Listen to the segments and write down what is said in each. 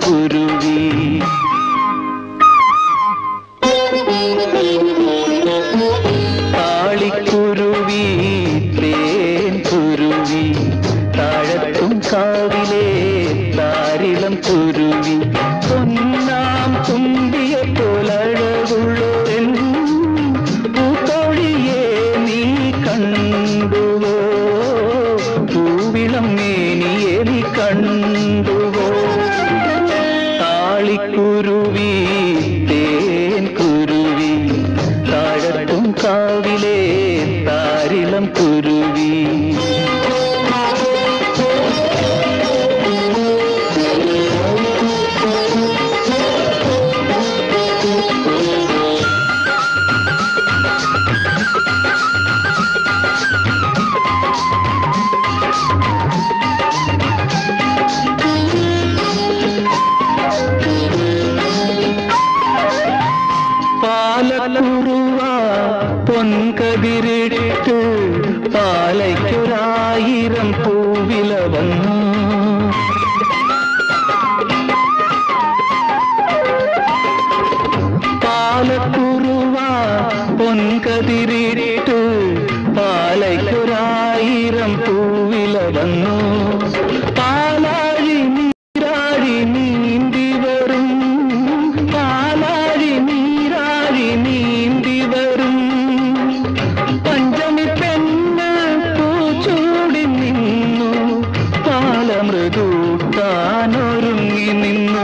കുരുവി താളിക്കുരുവി തേൻ കുരുവി താഴത്തും കാവിലെ താരിളം കുരുവി പൊന്നാം തുമ്പിയ പോലഴകുള്ളോരൻ പൂത്തോഴിയെ നീ കണ്ടുവോ പൂവിളം മേനിയെ നീ കണ്ടുവോ താളിക്കുരുവി തേൻ കുരുവി താഴത്തും കാവിലെ താരിളം കുരുവി പാലക്കുറുവ പൊൻകതിരിട്ട് പാലയ്ക്കൊരായിരം പൂവില വന്നു പാലക്കുറുവ പൊൻകതിരിട്ട് പാലയ്ക്കൊരായിരം പൂവില വന്നു പാലാഴി നീരാഴി നീന്തി വരും പാലാഴി നീരാഴി നീന്തി വരും പഞ്ചമി പെണ്ണ് പൂച്ചൂടി നിന്നു പാലമൃദൂട്ടാനൊരുങ്ങി നിന്നു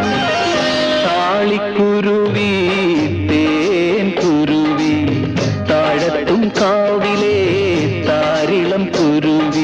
താളിക്കുരുവി തേൻ കുരുവി താഴത്തും കാവിലെ താരിളം കുരുവി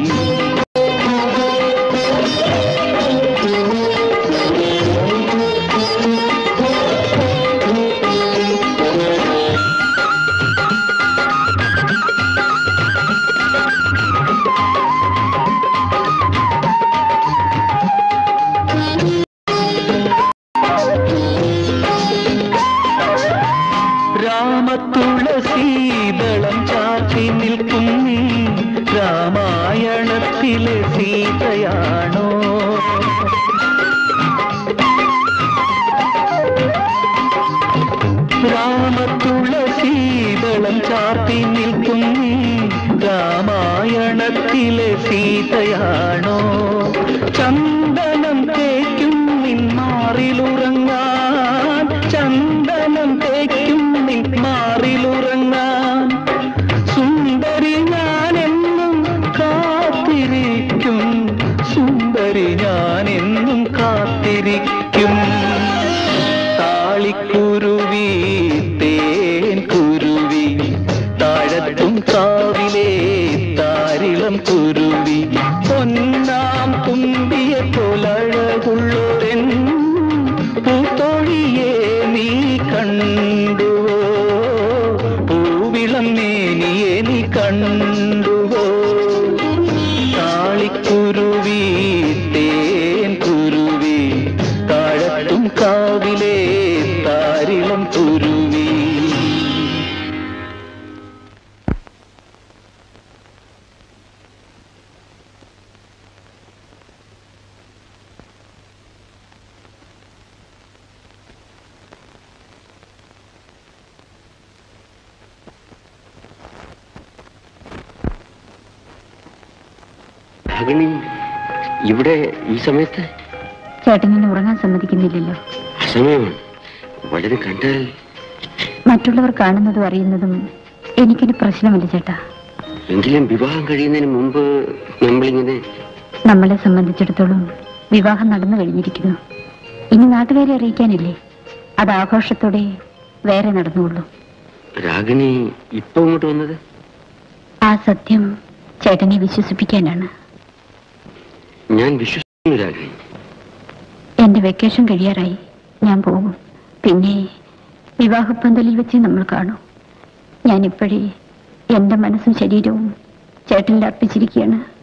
രാമതുളസീതളം ചാർത്തി നിൽക്കും നീ രാമായണത്തിലെ സീതയാണോ രാമതുളസീതളം ചാർത്തി നിൽക്കും നീ രാമായണത്തിലെ സീതയാണോ ചന്ദനം തേക്കും നിന്മാറിലുറങ്ങാൻ ചന്ദനം തേക്കും നിന്മാറിലുറങ്ങാൻ സുന്ദരി ഞാനെന്നും കാത്തിരിക്കും സുന്ദരി ഞാനെന്നും കാത്തിരിക്കും താളിക്കുരുവി തേൻ കുരുവി താഴത്തും കാവിലെ താരിളം കുരുവി പൊന്നാം തുമ്പിയ പോലഴകുള്ളോരൻ പൂത്തോഴിയെ നീ കണ്ടുവോ പൂവിളം മേനിയെ നീ കണ്ടുവോ താളിക്കുരുവി തേൻ കുരുവി താഴത്തും കാവിലെ താരിളം കുരുവി ഭഗിനി ഇവിടെ ഈ സമയത്ത് ചേട്ടൻ എന്നെ ഉറങ്ങാൻ സമ്മതിക്കുന്നില്ലല്ലോ അസമയമാണ് വളരെ കണ്ടാൽ മറ്റുള്ളവർ കാണുന്നതും അറിയുന്നതും എനിക്കൊരു പ്രശ്നമല്ല ചേട്ടാ എങ്കിലും വിവാഹം കഴിയുന്നതിന് മുമ്പ് നമ്മളിങ്ങനെ നമ്മളെ സംബന്ധിച്ചിടത്തോളം വിവാഹം നടന്നു കഴിഞ്ഞിരിക്കുന്നു ഇനി നാട്ടുകാരെ അറിയിക്കാനില്ലേ അത് ആഘോഷത്തോടെ വേറെ നടന്നുള്ളൂ രാഗിണി ഇപ്പൊ ഇങ്ങോട്ട് വന്നത് ആ സത്യം ചേട്ടനെ വിശ്വസിപ്പിക്കാനാണ് ഞാൻ വിശ്വസിക്കുന്നു രാഗിണി എന്റെ വെക്കേഷൻ കഴിയാറായി ഞാൻ പോകും പിന്നെ വിവാഹപ്പന്തലിൽ വെച്ച് നമ്മൾ കാണും ഞാൻ ഇപ്പോഴേ എന്റെ മനസ്സും ശരീരവും ചേട്ടനിൽ അർപ്പിച്ചിരിക്കുകയാണ്